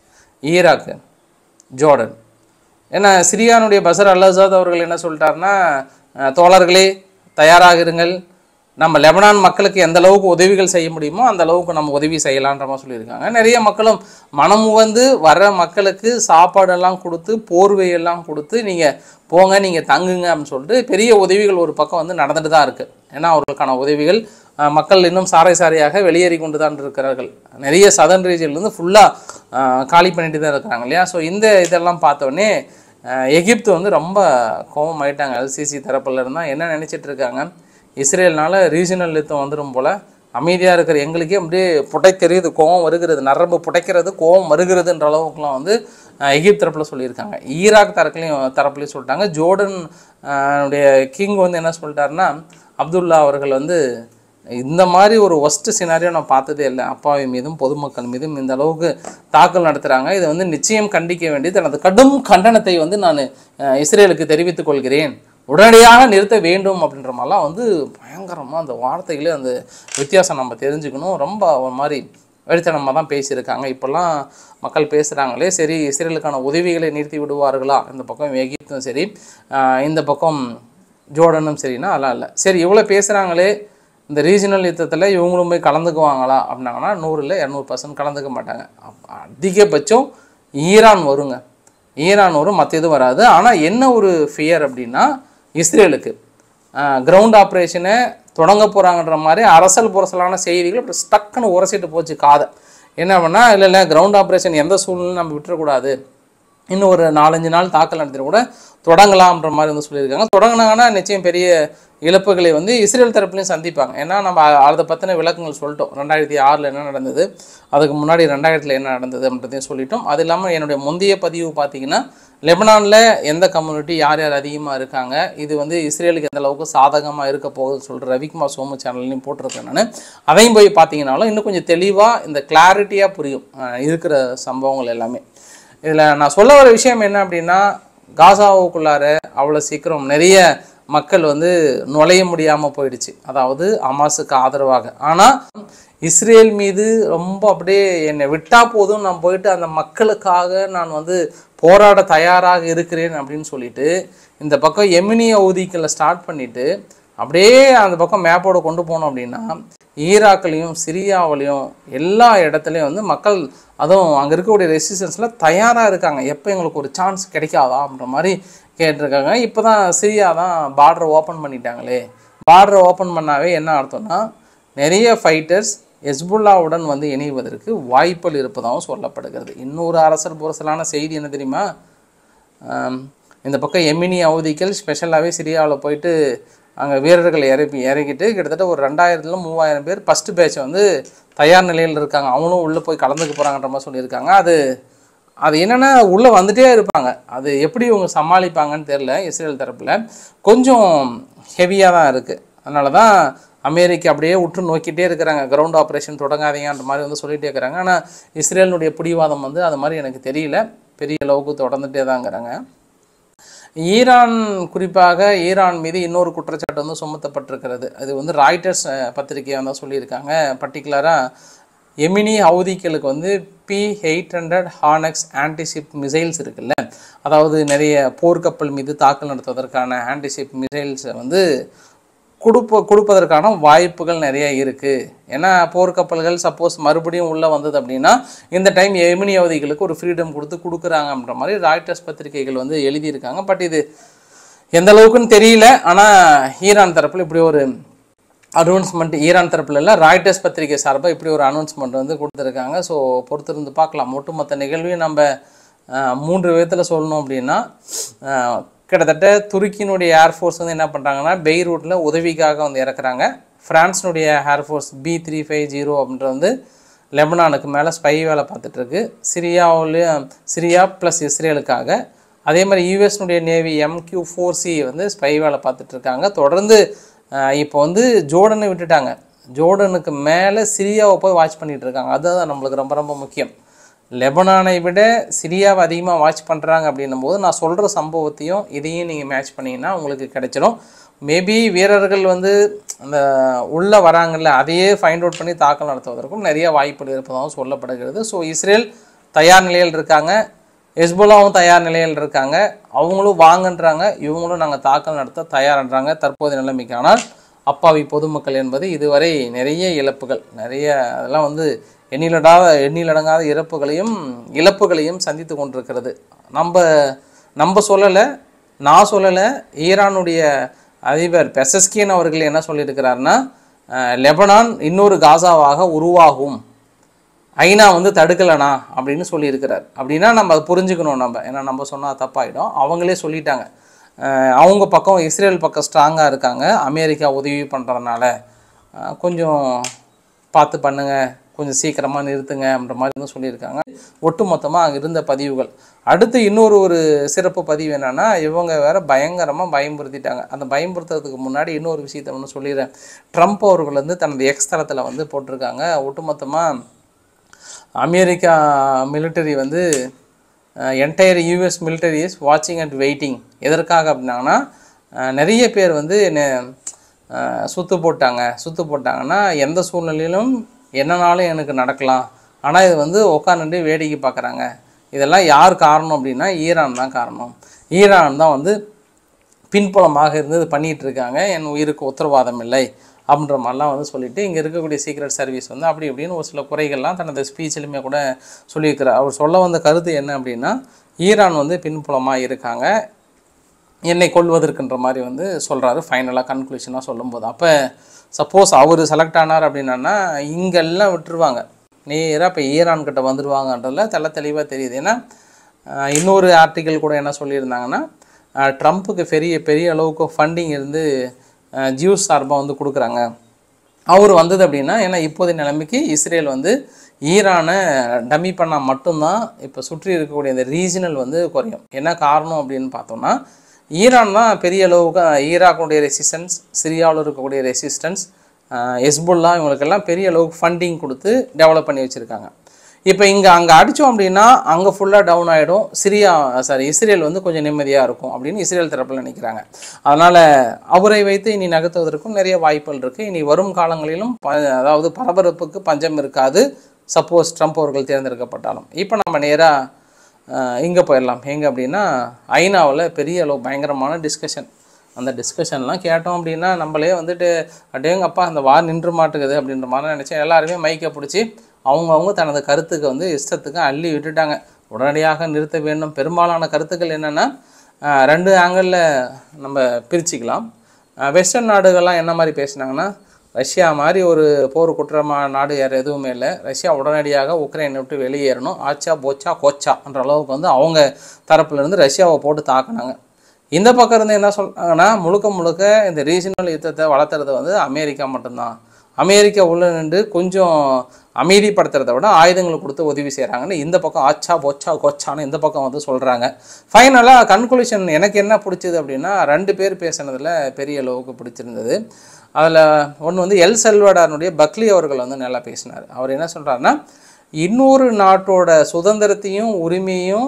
ஈராக்கு ஜோர்டன் ஏன்னா சிரியானுடைய பசர் அல்லாசாத் அவர்கள் என்ன சொல்லிட்டாருன்னா அஹ், தோழர்களே தயாராக இருங்கள் நம்ம லெபனான் மக்களுக்கு எந்த அளவுக்கு உதவிகள் செய்ய முடியுமோ அந்த அளவுக்கு நம்ம உதவி செய்யலான்ற மாதிரி சொல்லியிருக்காங்க நிறைய மக்களும் மனம் வந்து வர மக்களுக்கு சாப்பாடெல்லாம் கொடுத்து போர்வையெல்லாம் கொடுத்து நீங்கள் போங்க நீங்கள் தங்குங்க அப்படின்னு சொல்லிட்டு பெரிய உதவிகள் ஒரு பக்கம் வந்து நடந்துட்டு தான் இருக்குது ஏன்னா அவர்களுக்கான உதவிகள் அஹ், மக்கள் இன்னும் சாறை சாறையாக வெளியேறி கொண்டு தான் இருக்கிறார்கள் நிறைய சதன் ரீஜன்லேருந்து ஃபுல்லாக காலி பண்ணிட்டு தான் இருக்கிறாங்க இல்லையா ஸோ இந்த இதெல்லாம் பார்த்தோன்னே அஹ், எகிப்து வந்து ரொம்ப கோபம் ஆயிட்டாங்க எல்சிசி தரப்புல இருந்தால் என்ன நினைச்சிட்டு இருக்காங்க இஸ்ரேல்னால ரீஜனல் யுத்தம் வந்துடும் போல் அமைதியாக இருக்கிற எங்களுக்கே அப்படியே புடைக்கிறது கோவம் வருகிறது நரம்பு புடைக்கிறது கோவம் வருகிறதுன்ற அளவுக்குலாம் வந்து அஹ், எகிப்து தரப்பில் சொல்லியிருக்காங்க ஈராக் தரப்புலையும் தரப்புலையும் சொல்லிட்டாங்க ஜோர்டன் அஹ், உடைய கிங் வந்து என்ன சொல்லிட்டாருன்னா அப்துல்லா அவர்கள் வந்து இந்த மாதிரி ஒரு ஒஸ்ட் சினாரியோ நான் பார்த்ததே இல்லை அப்பாவி மீதும் பொதுமக்கள் மீதும் இந்த அளவுக்கு தாக்கல் நடத்துகிறாங்க இதை வந்து நிச்சயம் கண்டிக்க வேண்டியது தனது கடும் கண்டனத்தை வந்து நான் அஹ், இஸ்ரேலுக்கு தெரிவித்துக் கொள்கிறேன் உடனடியாக நிறுத்த வேண்டும் அப்படின்ற மாதிரிலாம் வந்து பயங்கரமாக அந்த வார்த்தைகளே அந்த வித்தியாசம் நம்ம தெரிஞ்சுக்கணும் ரொம்ப ஒரு மாதிரி வெறித்தனமாக தான் பேசியிருக்காங்க இப்போல்லாம் மக்கள் பேசுகிறாங்களே சரி இஸ்ரேலுக்கான உதவிகளை நிறுத்தி விடுவார்களா இந்த பக்கம் எகிப்தும் சரி ஆஹ் இந்த பக்கம் ஜோர்டனும் சரின்னா அதெல்லாம் இல்லை சரி இவ்வளோ பேசுகிறாங்களே இந்த ரீஜனல் யுத்தத்தில் இவங்களும் போய் கலந்துக்குவாங்களா அப்படின்னாங்கன்னா நூறில் இரநூறு பர்சன்ட் கலந்துக்க மாட்டாங்க அப்ப அதிகபட்சம் ஈரான் வருங்க ஈரான் வரும் மற்ற எதுவும் வராது ஆனால் என்ன ஒரு ஃபியர் அப்படின்னா இஸ்ரேலுக்கு கிரவுண்ட் ஆப்ரேஷனை தொடங்க போகிறாங்கன்ற மாதிரி அரசல் புரசலான செய்திகள் அப்படி ஸ்டக்குன்னு உரசிட்டு போச்சு காதை என்ன பண்ணால் இல்லை இல்லை கிரவுண்ட் ஆப்ரேஷன் எந்த சூழ்நிலையும் நம்ம விட்டுறக்கூடாது இன்னும் ஒரு நாலஞ்சு நாள் தாக்கல் நடத்திட்டு கூட தொடங்கலாம்ன்ற மாதிரி வந்து சொல்லியிருக்காங்க தொடங்கினாங்கன்னா நிச்சயம் பெரிய இழப்புகளை வந்து இஸ்ரேல் தரப்புலையும் சந்திப்பாங்க ஏன்னா நம்ம அ- அதை பற்றின விளக்கங்கள் சொல்லிட்டோம் ரெண்டாயிரத்தி ஆறில் என்ன நடந்தது அதுக்கு முன்னாடி ரெண்டாயிரத்தில் என்ன நடந்தது அப்படின்றதையும் சொல்லிட்டோம் அது இல்லாமல் என்னுடைய முந்தைய பதிவு பார்த்தீங்கன்னா லெபனானில் எந்த கம்யூனிட்டி யார் யார் அதிகமாக இருக்காங்க இது வந்து இஸ்ரேலுக்கு எந்த அளவுக்கு சாதகமாக இருக்க போகுதுன்னு சொல்லிட்டு ரவிக்குமார் சோமு சேனல்லையும் போட்டிருக்கேன் நான் அதையும் போய் பார்த்தீங்கன்னாலும் இன்னும் கொஞ்சம் தெளிவாக இந்த கிளாரிட்டியாக புரியும் அஹ் இருக்கிற சம்பவங்கள் எல்லாமே இதில் நான் சொல்ல வர விஷயம் என்ன அப்படின்னா காசாவுக்குள்ளார அவ்வளோ சீக்கிரம் நிறைய மக்கள் வந்து நுழைய முடியாமல் போயிடுச்சு அதாவது அமாஸுக்கு ஆதரவாக ஆனால் இஸ்ரேல் மீது ரொம்ப அப்படியே என்னை விட்டா போதும் நான் போயிட்டு அந்த மக்களுக்காக நான் வந்து போராட தயாராக இருக்கிறேன் அப்படின்னு சொல்லிட்டு இந்த பக்கம் எமினிய ஊதிக்கலை ஸ்டார்ட் பண்ணிட்டு அப்படியே அந்த பக்கம் மேப்போட கொண்டு போனோம் அப்படின்னா ஈராக்லையும் சிரியாவிலையும் எல்லா இடத்துலையும் வந்து மக்கள் அதுவும் அங்கே இருக்கக்கூடிய ரெசிஸ்டன்ஸில் தயாராக இருக்காங்க எப்போ எங்களுக்கு ஒரு சான்ஸ் கிடைக்காதா அப்படின்ற மாதிரி கேட்டிருக்காங்க இப்போ தான் சிரியா தான் பார்டர் ஓப்பன் பண்ணிட்டாங்களே பார்டரை ஓப்பன் பண்ணாவே என்ன அர்த்தம்னா நிறைய ஃபைட்டர்ஸ் ஹெஸ்புல்லாவுடன் வந்து இணைவதற்கு வாய்ப்புகள் இருப்பதாகவும் சொல்லப்படுகிறது இன்னொரு அரசர் புரசலான செய்தி என்ன தெரியுமா ஆம், இந்த பக்கம் எமினி அவதிகள் ஸ்பெஷலாகவே சிரியாவில் போயிட்டு அங்கே வீரர்கள் இறப்பி இறக்கிட்டு கிட்டத்தட்ட ஒரு ரெண்டாயிரத்துல மூவாயிரம் பேர் ஃபஸ்ட்டு பேட்ச் வந்து தயார் நிலையில் இருக்காங்க அவங்களும் உள்ளே போய் கலந்துக்க போகிறாங்கன்ற மாதிரி சொல்லியிருக்காங்க அது அது என்னென்னா உள்ளே வந்துட்டே இருப்பாங்க அது எப்படி இவங்க சமாளிப்பாங்கன்னு தெரில இஸ்ரேல் தரப்பில் கொஞ்சம் ஹெவியாக தான் இருக்குது அதனால தான் அமெரிக்கா அப்படியே உற்று நோக்கிட்டே இருக்கிறாங்க கிரவுண்ட் ஆப்ரேஷன் தொடங்காதீங்கன்ற மாதிரி வந்து சொல்லிகிட்டே இருக்கிறாங்க ஆனால் இஸ்ரேலினுடைய பிடிவாதம் வந்து அது மாதிரி எனக்கு தெரியல பெரிய அளவுக்கு தொடர்ந்துட்டே தாங்கிறாங்க ஈரான் குறிப்பாக ஈரான் மீது இன்னொரு குற்றச்சாட்டு வந்து சுமத்தப்பட்டிருக்கிறது அது வந்து ராய்டர்ஸ் அஹ், பத்திரிகை வந்து சொல்லியிருக்காங்க பர்டிகுலராக எமினி ஹவுதிகளுக்கு வந்து பி எயிட் ஹண்ட்ரட் ஹானக்ஸ் ஆன்டிஷிப் மிசைல்ஸ் இருக்குல்ல அதாவது நிறைய போர்க்கப்பல் மீது தாக்கல் நடத்துவதற்கான ஆன்டிஷிப் மிசைல்ஸை வந்து கொடுப்ப கொடுப்பதற்கான வாய்ப்புகள் நிறைய இருக்குது ஏன்னா போர்க்கப்பல்கள் சப்போஸ் மறுபடியும் உள்ளே வந்தது அப்படின்னா இந்த டைம் எமினி அவதிகளுக்கு ஒரு ஃப்ரீடம் கொடுத்து கொடுக்குறாங்க அப்படின்ற மாதிரி ராய்டர்ஸ் பத்திரிகைகள் வந்து எழுதியிருக்காங்க பட் இது எந்த அளவுக்குன்னு தெரியல ஆனால் ஈரான் தரப்பில் இப்படி ஒரு அனௌன்ஸ்மெண்ட் ஈரான் தரப்புல இல்லை ராய்டர்ஸ் பத்திரிகை சார்பாக இப்படி ஒரு அனௌன்ஸ்மெண்ட் வந்து கொடுத்துருக்காங்க ஸோ பொறுத்திருந்து பார்க்கலாம் ஒட்டுமொத்த நிகழ்வையும் நம்ம அஹ், மூன்று விதத்தில் சொல்லணும் அப்படின்னா அஹ், கிட்டத்தட்ட துருக்கியினுடைய ஏர்ஃபோர்ஸ் வந்து என்ன பண்ணுறாங்கன்னா பெய்ரூட்டில் உதவிக்காக வந்து இறக்குறாங்க ஃப்ரான்ஸினுடைய air force B three five zero அப்படின்றது வந்து லெபனானுக்கு மேலே ஸ்பை வேலை பார்த்துட்ருக்கு சிரியாவிலையும் சிரியா ப்ளஸ் இஸ்ரேலுக்காக அதே மாதிரி யூஎஸ்னுடைய நேவி எம்கியூ ஃபோர் சி வந்து ஸ்பை வேலை பார்த்துட்டு இருக்காங்க தொடர்ந்து அஹ், இப்போ வந்து ஜோர்டனை விட்டுட்டாங்க ஜோர்டனுக்கு மேலே சிரியாவை போய் வாட்ச் பண்ணிட்டு இருக்காங்க அதுதான் நம்மளுக்கு ரொம்ப ரொம்ப முக்கியம் லெபனானை விட சிரியாவை அதிகமாக வாட்ச் பண்ணுறாங்க அப்படின்னும் போது நான் சொல்கிற சம்பவத்தையும் இதையும் நீங்கள் மேட்ச் பண்ணிங்கன்னா உங்களுக்கு கிடைச்சிடும் மேபி வீரர்கள் வந்து அந்த உள்ளே வராங்கல்ல அதையே ஃபைண்ட் அவுட் பண்ணி தாக்கல் நடத்துவதற்கும் நிறைய வாய்ப்புகள் இருப்பதாகவும் சொல்லப்படுகிறது ஸோ இஸ்ரேல் தயார் நிலையில் இருக்காங்க ஹெஸ்புல்லாவும் தயார் நிலையில் இருக்காங்க அவங்களும் வாங்கன்றாங்க இவங்களும் நாங்கள் தாக்கல் நடத்த தயார்ன்றாங்க தற்போதைய நிலைமைக்கு ஆனால் அப்பாவி பொதுமக்கள் என்பது இதுவரை நிறைய இழப்புகள் நிறைய அதெல்லாம் வந்து எண்ணிலடாத எண்ணிலடங்காத இறப்புகளையும் இழப்புகளையும் சந்தித்து கொண்டிருக்கிறது நம்ம நம்ம சொல்லலை நான் சொல்லலை ஈரானுடைய அதிபர் பெசஸ்கியன் அவர்கள் என்ன சொல்லியிருக்கிறாருன்னா அஹ், லெபனான் இன்னொரு காசாவாக உருவாகும் ஐநா வந்து தடுக்கலனா அப்படின்னு சொல்லியிருக்கிறார் அப்படின்னா நம்ம அதை புரிஞ்சுக்கணும் நம்ம ஏன்னா நம்ம சொன்னால் தப்பாயிடும் அவங்களே சொல்லிட்டாங்க அஹ் அவங்க பக்கம் இஸ்ரேல் பக்கம் ஸ்ட்ராங்காக இருக்காங்க அமெரிக்கா உதவி பண்ணுறதுனால கொஞ்சம் பார்த்து பண்ணுங்க கொஞ்சம் சீக்கிரமாக நிறுத்துங்க அப்படின்ற மாதிரி வந்து சொல்லியிருக்காங்க ஒட்டுமொத்தமாக அங்கே இருந்த பதிவுகள் அடுத்து இன்னொரு ஒரு சிறப்பு பதிவு என்னன்னா இவங்க வேற பயங்கரமாக பயம்படுத்திட்டாங்க அந்த பயம்படுத்துறதுக்கு முன்னாடி இன்னொரு விஷயத்த ஒன்று சொல்லிடுறேன் ட்ரம்ப் அவர்கள் வந்து தனது எக்ஸ் தளத்தில் வந்து போட்டிருக்காங்க ஒட்டுமொத்தமாக அமெரிக்கா மிலிட்டரி வந்து என்டையர் யூஎஸ் மிலிட்டரி இஸ் வாட்சிங் அண்ட் வெயிட்டிங் எதற்காக அப்படின்னாங்கன்னா அஹ், நிறைய பேர் வந்து என்ன அஹ், சுத்து போட்டாங்க சுத்து போட்டாங்கன்னா எந்த சூழ்நிலையிலும் என்னனாலும் எனக்கு நடக்கலாம் ஆனால் இது வந்து உட்காந்துட்டு வேடிக்கை பார்க்குறாங்க இதெல்லாம் யார் காரணம் அப்படின்னா ஈரான் தான் காரணம் ஈரான் தான் வந்து பின்புலமாக இருந்து இது பண்ணிட்டு இருக்காங்க என் உயிருக்கு உத்தரவாதம் இல்லை அப்படின்ற மாதிரிலாம் வந்து சொல்லிட்டு இங்கே இருக்கக்கூடிய சீக்ரெட் சர்வீஸ் வந்து அப்படி இப்படின்னு ஒரு சில குறைகள்லாம் தனது ஸ்பீச்சிலுமே கூட சொல்லியிருக்கிறார் அவர் சொல்ல வந்த கருத்து என்ன அப்படின்னா ஈரான் வந்து பின்புலமாக இருக்காங்க என்னை கொள்வதற்குன்ற மாதிரி வந்து சொல்கிறாரு ஃபைனலாக கன்க்ளூஷனாக சொல்லும்போது அப்போ சப்போஸ் அவர் செலக்ட் ஆனார் அப்படின்னா இங்கெல்லாம் விட்டுருவாங்க நேராக இப்போ ஈரான் கிட்ட வந்துடுவாங்கன்றதுல தெள்ள தெளிவாக தெரியுது ஏன்னா ஆஹ், இன்னொரு ஆர்டிக்கல் கூட என்ன சொல்லியிருந்தாங்கன்னா ஆஹ், ட்ரம்ப்புக்கு பெரிய பெரிய அளவுக்கு ஃபண்டிங் இருந்து ஆஹ், ஜூஸ் சார்பாக வந்து கொடுக்குறாங்க அவர் வந்தது அப்படின்னா ஏன்னா இப்போதைய நிலைமைக்கு இஸ்ரேல் வந்து ஈரானை டம்மி பண்ணால் மட்டும்தான் இப்போ சுற்றி இருக்கக்கூடிய இந்த ரீஜனல் வந்து குறையும் என்ன காரணம் அப்படின்னு பார்த்தோம்னா ஈரான் தான் பெரிய அளவுக்கு ஈராக்குடைய ரெசிஸ்டன்ஸ் சிரியாவில் இருக்கக்கூடிய ரெசிஸ்டன்ஸ் எஸ்புல்லா இவங்களுக்கெல்லாம் பெரிய அளவுக்கு ஃபண்டிங் கொடுத்து டெவலப் பண்ணி வச்சுருக்காங்க இப்போ இங்கே அங்கே அடித்தோம் அப்படின்னா அங்கே ஃபுல்லாக டவுன் ஆகிடும் சிரியா சாரி இஸ்ரேல் வந்து கொஞ்சம் நிம்மதியாக இருக்கும் அப்படின்னு இஸ்ரேல் தரப்பில் நினைக்கிறாங்க அதனால் அவரை வைத்து இனி நகர்த்துவதற்கும் நிறைய வாய்ப்புகள் இருக்குது இனி வரும் காலங்களிலும் ப அதாவது பரபரப்புக்கு பஞ்சம் இருக்காது சப்போஸ் ட்ரம்ப் அவர்கள் தேர்ந்தெடுக்கப்பட்டாலும் இப்போ நம்ம நேராக இங்கே போயிடலாம் எங்கே அப்படின்னா ஐநாவில் பெரிய அளவு பயங்கரமான டிஸ்கஷன் அந்த டிஸ்கஷன்லாம் கேட்டோம் அப்படின்னா நம்மளே வந்துட்டு அடேங்கப்பா அந்த வார் நின்று மாட்டுக்குது அப்படின்ற மாதிரி நினச்சேன் எல்லாருமே மைக்கை பிடிச்சி அவங்கவுங்க தனது கருத்துக்கு வந்து இஷ்டத்துக்கு அள்ளி விட்டுட்டாங்க உடனடியாக நிறுத்த வேண்டும் பெரும்பாலான கருத்துக்கள் என்னென்னா ரெண்டு ஆங்கிளில் நம்ம பிரிச்சுக்கலாம் வெஸ்டர்ன் நாடுகள்லாம் என்ன மாதிரி பேசுனாங்கன்னா ரஷ்யா மாதிரி ஒரு போர் குற்றமா நாடு வேறு எதுவுமே இல்லை ரஷ்யா உடனடியாக உக்ரைனை விட்டு வெளியேறணும் ஆச்சா போச்சா கோச்சான்ற அளவுக்கு வந்து அவங்க தரப்புலேருந்து ரஷ்யாவை போட்டு தாக்குனாங்க இந்த பக்கம் இருந்து என்ன சொல்றாங்கன்னா முழுக்க முழுக்க இந்த ரீஜனல் யுத்தத்தை வளர்த்துறது வந்து அமெரிக்கா மட்டும்தான் அமெரிக்கா உள்ள நின்று கொஞ்சம் அமைதிப்படுத்துறத விட ஆயுதங்களை கொடுத்து உதவி செய்கிறாங்கன்னு இந்த பக்கம் ஆச்சா போச்சா கொச்சான்னு இந்த பக்கம் வந்து சொல்கிறாங்க ஃபைனலாக கன்க்ளூஷன் எனக்கு என்ன பிடிச்சது அப்படின்னா ரெண்டு பேர் பேசுனதில் பெரிய அளவுக்கு பிடிச்சிருந்தது அதில் ஒன்று வந்து எல் செல்வடாரனுடைய பக்லி அவர்கள் வந்து நல்லா பேசினார் அவர் என்ன சொல்கிறாருன்னா இன்னொரு நாட்டோட சுதந்திரத்தையும் உரிமையும்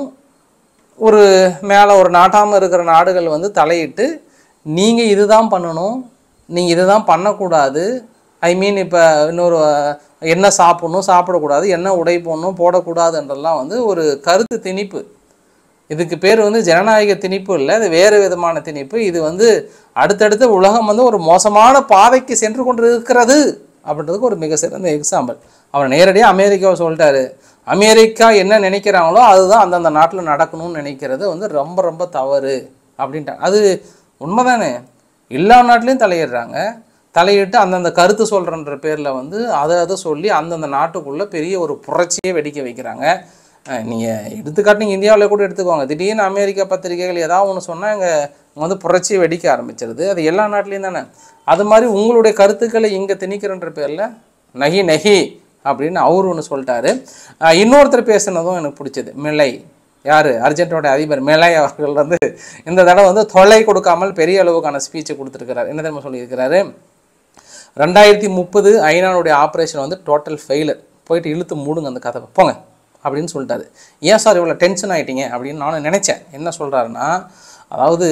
ஒரு மேலே ஒரு நாட்டாமல் இருக்கிற நாடுகள் வந்து தலையிட்டு நீங்கள் இதுதான் பண்ணணும் நீங்கள் இதுதான் பண்ணக்கூடாது ஐ மீன் இப்போ இன்னொரு அஹ், என்ன சாப்பிடணும் சாப்பிடக்கூடாது என்ன உடை போடணும் போடக்கூடாதுன்றதெல்லாம் வந்து ஒரு கருத்து திணிப்பு இதுக்கு பேர் வந்து ஜனநாயக திணிப்பு இல்லை இது வேறு விதமான திணிப்பு இது வந்து அடுத்தடுத்து உலகம் வந்து ஒரு மோசமான பாதைக்கு சென்று கொண்டு இருக்கிறது அப்படின்றதுக்கு ஒரு மிக சிறந்த எக்ஸாம்பிள் அவர் நேரடியாக அமெரிக்காவை சொல்லிட்டாரு அமெரிக்கா என்ன நினைக்கிறாங்களோ அதுதான் அந்தந்த நாட்டில் நடக்கணும்னு நினைக்கிறது வந்து ரொம்ப ரொம்ப தவறு அப்படின்ட்டாங்க அது உண்மைதானே எல்லா நாட்டிலையும் தலையிடுறாங்க தலையிட்டு அந்தந்த கருத்து சொல்கிறன்ற பேரில் வந்து அதை அதை சொல்லி அந்தந்த நாட்டுக்குள்ளே பெரிய ஒரு புரட்சியை வெடிக்க வைக்கிறாங்க நீங்கள் எடுத்துக்காட்டு நீங்கள் இந்தியாவில் கூட எடுத்துக்கோங்க திடீர்னு அமெரிக்கா பத்திரிகைகள் ஏதாவது ஒன்று சொன்னால் இங்கே வந்து புரட்சியை வெடிக்க ஆரம்பிச்சிருது அது எல்லா நாட்டிலையும் தானே அது மாதிரி உங்களுடைய கருத்துக்களை இங்கே திணிக்கிறன்ற பேரில் நகி நகி அப்படின்னு அவர் ஒன்று சொல்லிட்டாரு அஹ் இன்னொருத்தர் பேசுனதும் எனக்கு பிடிச்சது மிலை யார் அர்ஜென்டோட அதிபர் மிலை அவர்கள் வந்து இந்த தடவை வந்து தொல்லை கொடுக்காமல் பெரிய அளவுக்கான ஸ்பீச்சை கொடுத்துருக்கிறார் என்ன தெரியுமா சொல்லியிருக்கிறாரு ரெண்டாயிரத்தி முப்பது ஐநானுடைய ஆப்ரேஷன் வந்து டோட்டல் ஃபெயிலர் போயிட்டு இழுத்து மூடுங்க அந்த கதவை போங்க அப்படின்னு சொல்லிட்டாரு ஏன் சார் இவ்வளோ டென்ஷன் ஆயிட்டீங்க அப்படின்னு நானும் நினச்சேன் என்ன சொல்கிறாருன்னா அதாவது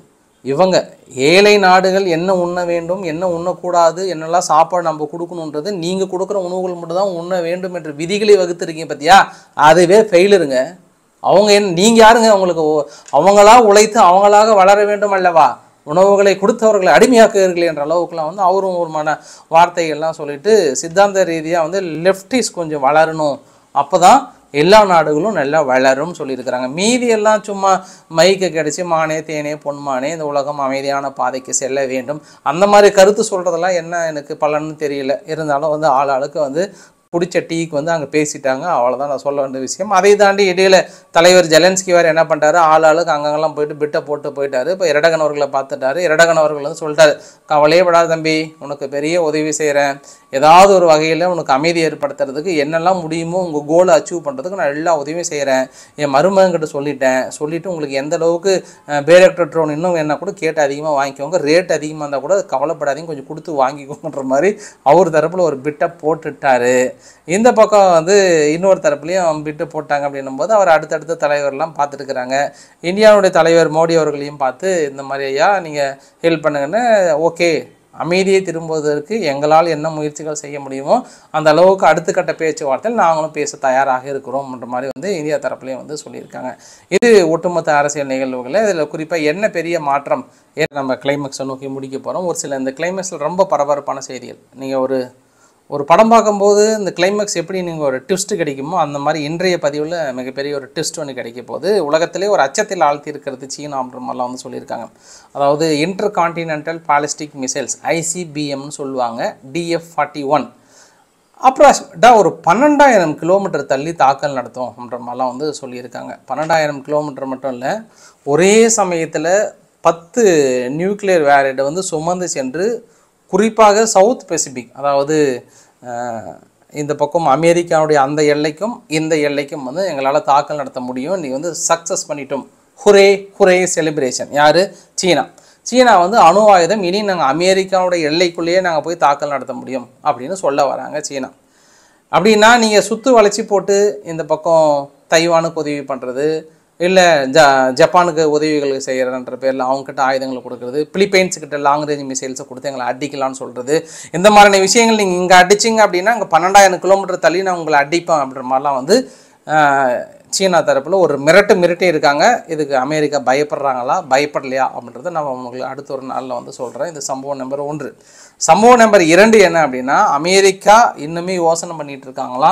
இவங்க ஏழை நாடுகள் என்ன உண்ண வேண்டும் என்ன உண்ணக்கூடாது என்னெல்லாம் சாப்பாடு நம்ம கொடுக்கணுன்றது நீங்கள் கொடுக்குற உணவுகள் மட்டும் தான் உண்ண வேண்டும் என்ற விதிகளை வகுத்துருக்கீங்க பார்த்தியா அதுவே ஃபெயிலருங்க அவங்க என் நீங்கள் யாருங்க அவங்களுக்கு ஓ- அவங்களா உழைத்து அவங்களாக வளர வேண்டும் அல்லவா உணவுகளை கொடுத்தவர்களை அடிமையாக்குவீர்கள் என்ற அளவுக்குலாம் வந்து அவரும் ஒரு மன வார்த்தைகள்லாம் சொல்லிட்டு சித்தாந்த ரீதியாக வந்து லெஃப்டிஸ் கொஞ்சம் வளரணும் அப்போ தான் எல்லா நாடுகளும் நல்லா வளரும் சொல்லியிருக்கிறாங்க மீதி எல்லாம் சும்மா மைக்கு கிடைச்சி மானே தேனே பொன்மானே இந்த உலகம் அமைதியான பாதைக்கு செல்ல வேண்டும் அந்த மாதிரி கருத்து சொல்கிறதெல்லாம் என்ன எனக்கு பலன்னு தெரியல இருந்தாலும் வந்து ஆள் ஆளுக்கு வந்து பிடிச்ச டீக்கு வந்து அங்கே பேசிட்டாங்க அவ்வளோதான் நான் சொல்ல வேண்டிய விஷயம் அதை தாண்டி இடையில தலைவர் ஜெலன்ஸ்கி வேறு என்ன பண்ணிட்டாரு ஆள் ஆளுக்கு அங்கங்கெல்லாம் போயிட்டு பிட்டை போட்டு போயிட்டாரு இப்போ இரடகன் அவர்களை பார்த்துட்டாரு இரடகன் அவர்கள் வந்து சொல்லிட்டாரு கவலையே படாத தம்பி உனக்கு பெரிய உதவி செய்கிறேன் ஏதாவது ஒரு வகையில் உனக்கு அமைதி ஏற்படுத்துறதுக்கு என்னெல்லாம் முடியுமோ உங்கள் கோலை அச்சீவ் பண்ணுறதுக்கு நான் எல்லா உதவியும் செய்கிறேன் என் மருமகன்கிட்ட சொல்லிட்டேன் சொல்லிவிட்டு உங்களுக்கு எந்த அளவுக்கு பேரக்டர் ட்ரோன் இன்னும் என்ன கூட கேட்டு அதிகமாக வாங்கிக்கோங்க ரேட் அதிகமாக இருந்தால் கூட கவலைப்படாதீங்க கொஞ்சம் கொடுத்து வாங்கிக்கோங்கன்ற மாதிரி அவர் தரப்பில் ஒரு பிட்டை போட்டுட்டாரு இந்த பக்கம் வந்து இன்னொரு தரப்புலையும் பிட்டு போட்டாங்க அப்படின்னும் போது அவர் அடுத்தடுத்த தலைவர்லாம் பார்த்துட்டு இருக்கிறாங்க இந்தியாவுடைய தலைவர் மோடி அவர்களையும் பார்த்து இந்த மாதிரி ஐயா நீங்கள் ஹெல்ப் பண்ணுங்கன்னு ஓகே அமைதியை திரும்புவதற்கு எங்களால் என்ன முயற்சிகள் செய்ய முடியுமோ அந்த அளவுக்கு அடுத்த கட்ட பேச்சுவார்த்தையில் நாங்களும் பேச தயாராக இருக்கிறோம்ன்ற மாதிரி வந்து இந்தியா தரப்புலையும் வந்து சொல்லியிருக்காங்க இது ஒட்டுமொத்த அரசியல் நிகழ்வுகளில் இதில் குறிப்பாக என்ன பெரிய மாற்றம் ஏன் நம்ம கிளைமேக்ஸை நோக்கி முடிக்க போகிறோம் ஒரு சில இந்த கிளைமேக்ஸில் ரொம்ப பரபரப்பான செய்திகள் நீங்கள் ஒரு ஒரு படம் பார்க்கும்போது இந்த கிளைமேக்ஸ் எப்படி நீங்கள் ஒரு ட்விஸ்ட் கிடைக்குமோ அந்த மாதிரி இன்றைய பதிவில் மிகப்பெரிய ஒரு ட்விஸ்ட் ஒன்று கிடைக்க போகுது உலகத்திலே ஒரு அச்சத்தில் ஆழ்த்தி இருக்கிறது சீனா அப்படின்ற மாதிரிலாம் வந்து சொல்லியிருக்காங்க அதாவது இன்டர் கான்டினென்டல் பாலிஸ்டிக் மிசைல்ஸ் ஐசிபிஎம்னு சொல்லுவாங்க டிஎஃப் ஃபார்ட்டி ஒன் அப்ராக்சிமேட்டாக ஒரு பன்னெண்டாயிரம் கிலோமீட்டர் தள்ளி தாக்கல் நடத்தும் அப்படின்ற மாதிரிலாம் வந்து சொல்லியிருக்காங்க பன்னெண்டாயிரம் கிலோமீட்டர் மட்டும் இல்லை ஒரே சமயத்தில் பத்து நியூக்ளியர் வேரட்டை வந்து சுமந்து சென்று குறிப்பாக சவுத் பெசிபிக் அதாவது அஹ், இந்த பக்கம் அமெரிக்காவுடைய அந்த எல்லைக்கும் இந்த எல்லைக்கும் வந்து எங்களால் தாக்கல் நடத்த முடியும் நீ வந்து சக்ஸஸ் பண்ணிட்டோம் ஹுரே ஹுரே செலிப்ரேஷன் யார் சீனா சீனா வந்து அணு ஆயுதம் இனி நாங்கள் அமெரிக்காவுடைய எல்லைக்குள்ளேயே நாங்கள் போய் தாக்கல் நடத்த முடியும் அப்படின்னு சொல்ல வராங்க சீனா அப்படின்னா நீங்கள் சுற்று வளைச்சி போட்டு இந்த பக்கம் தைவானுக்கு உதவி பண்ணுறது இல்லை ஜ ஜப்பானுக்கு உதவிகள் செய்கிறன்ற பேரில் அவங்ககிட்ட ஆயுதங்களை கொடுக்குறது பிலிப்பைன்ஸ் கிட்ட லாங் ரேஞ்ச் மிசைல்ஸை கொடுத்து எங்களை அடிக்கலாம்னு சொல்கிறது இந்த மாதிரியான விஷயங்கள் நீங்கள் இங்கே அடிச்சிங்க அப்படின்னா அங்கே பன்னெண்டாயிரம் கிலோமீட்டர் தள்ளி நான் உங்களை அடிப்பேன் அப்படின்ற மாதிரிலாம் வந்து ஆஹ், சீனா தரப்பில் ஒரு மிரட்டு மிரட்டி இருக்காங்க இதுக்கு அமெரிக்கா பயப்படுறாங்களா பயப்படலையா அப்படின்றத நான் உங்களுக்கு அடுத்த ஒரு நாளில் வந்து சொல்கிறேன் இது சம்பவம் நம்பர் ஒன்று சம்பவம் நம்பர் இரண்டு என்ன அப்படின்னா அமெரிக்கா இன்னுமே யோசனை பண்ணிட்டு இருக்காங்களாம்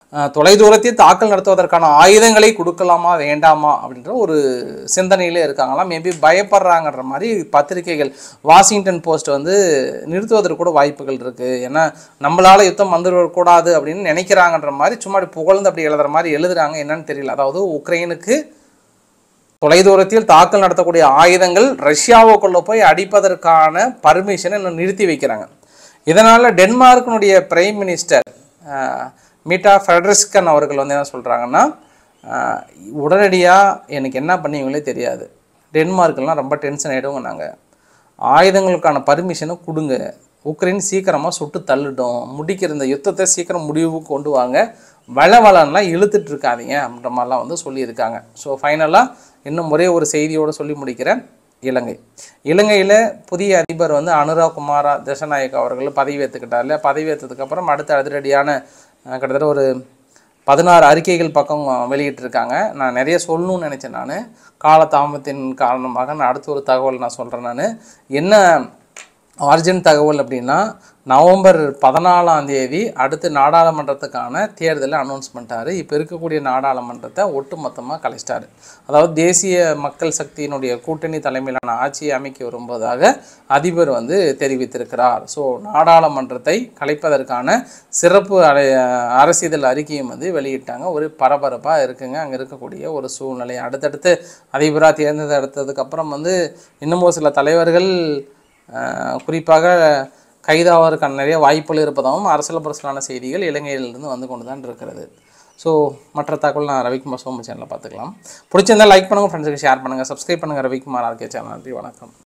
அஹ், தொலைதூரத்தில் தாக்கல் நடத்துவதற்கான ஆயுதங்களை கொடுக்கலாமா வேண்டாமா அப்படின்ற ஒரு சிந்தனையிலே இருக்காங்களாம் மேபி பயப்படுறாங்கன்ற மாதிரி பத்திரிகைகள் வாஷிங்டன் போஸ்ட் வந்து நிறுத்துவதற்கு கூட வாய்ப்புகள் இருக்குது ஏன்னா நம்மளால யுத்தம் வந்துடக்கூடாது அப்படின்னு நினைக்கிறாங்கன்ற மாதிரி சும்மா அப்படி புகழ்ந்து அப்படி எழுதுற மாதிரி எழுதுறாங்க என்னன்னு தெரியல அதாவது உக்ரைனுக்கு தொலைதூரத்தில் தாக்கல் நடத்தக்கூடிய ஆயுதங்கள் ரஷ்யாவுக்குள்ள போய் அடிப்பதற்கான பர்மிஷனை இன்னும் நிறுத்தி வைக்கிறாங்க இதனால் டென்மார்க்கினுடைய பிரைம் மினிஸ்டர் மீட்டா ஃபெடரிஸ்கன் அவர்கள் வந்து என்ன சொல்கிறாங்கன்னா உடனடியாக எனக்கு என்ன பண்ணுவீங்களே தெரியாது டென்மார்க்கெல்லாம் ரொம்ப டென்ஷன் ஆகிடுவோங்க நாங்கள் ஆயுதங்களுக்கான பர்மிஷனை கொடுங்க உக்ரைன் சீக்கிரமாக சுட்டு தள்ளிட்டோம் முடிக்கிற இந்த யுத்தத்தை சீக்கிரம் முடிவுக்கு கொண்டு வாங்க வள வளன்லாம் இழுத்துட்டு இருக்காதீங்க அப்படின்ற மாதிரிலாம் வந்து சொல்லியிருக்காங்க ஸோ ஃபைனலாக இன்னும் ஒரே ஒரு செய்தியோடு சொல்லி முடிக்கிறேன் இலங்கை இலங்கையில் புதிய அதிபர் வந்து அனுராக் குமாரா தசநாயக் அவர்கள் பதவி ஏற்றுக்கிட்டார்ல பதவி ஏற்றதுக்கப்புறம் அடுத்த அதிரடியான அஹ், கிட்டத்தட்ட ஒரு பதினாறு அறிக்கைகள் பக்கம் வெளியிட்டிருக்காங்க நான் நிறைய சொல்லணும்னு நினச்சேன் நான் காலதாமத்தின் காரணமாக நான் அடுத்த ஒரு தகவல் நான் சொல்கிறேன் நான் என்ன அர்ஜென்ட் தகவல் அப்படின்னா நவம்பர் பதினாலாம் தேதி அடுத்து நாடாளுமன்றத்துக்கான தேர்தலை அனௌன்ஸ் பண்ணிட்டாரு இப்போ இருக்கக்கூடிய நாடாளுமன்றத்தை ஒட்டுமொத்தமாக கலைச்சிட்டாரு அதாவது தேசிய மக்கள் சக்தியினுடைய கூட்டணி தலைமையிலான ஆட்சியை அமைக்க விரும்புவதாக அதிபர் வந்து தெரிவித்திருக்கிறார் ஸோ நாடாளுமன்றத்தை கலைப்பதற்கான சிறப்பு அலை- அரசிதழ் அறிக்கையும் வந்து வெளியிட்டாங்க ஒரு பரபரப்பாக இருக்குங்க அங்கே இருக்கக்கூடிய ஒரு சூழ்நிலை அடுத்தடுத்து அதிபராக தேர்ந்தெடுத்ததுக்கு அப்புறம் வந்து இன்னமும் சில தலைவர்கள் அஹ், குறிப்பாக கைதாவதற்கான நிறைய வாய்ப்புகள் இருப்பதாகவும் அரசியல் பரசலான செய்திகள் இலங்கையிலிருந்து வந்து கொண்டு தான் இருக்கிறது ஸோ மற்ற தகவல் நான் ரவிக்குமார் சோமு சேனலில் பார்த்துக்கலாம் பிடிச்சிருந்தா லைக் பண்ணுங்கள் ஃப்ரெண்ட்ஸுக்கு ஷேர் பண்ணுங்கள் சப்ஸ்கிரைப் பண்ணுங்கள் ரவிக்குமார் ஆர்கே சேனல் நன்றி வணக்கம்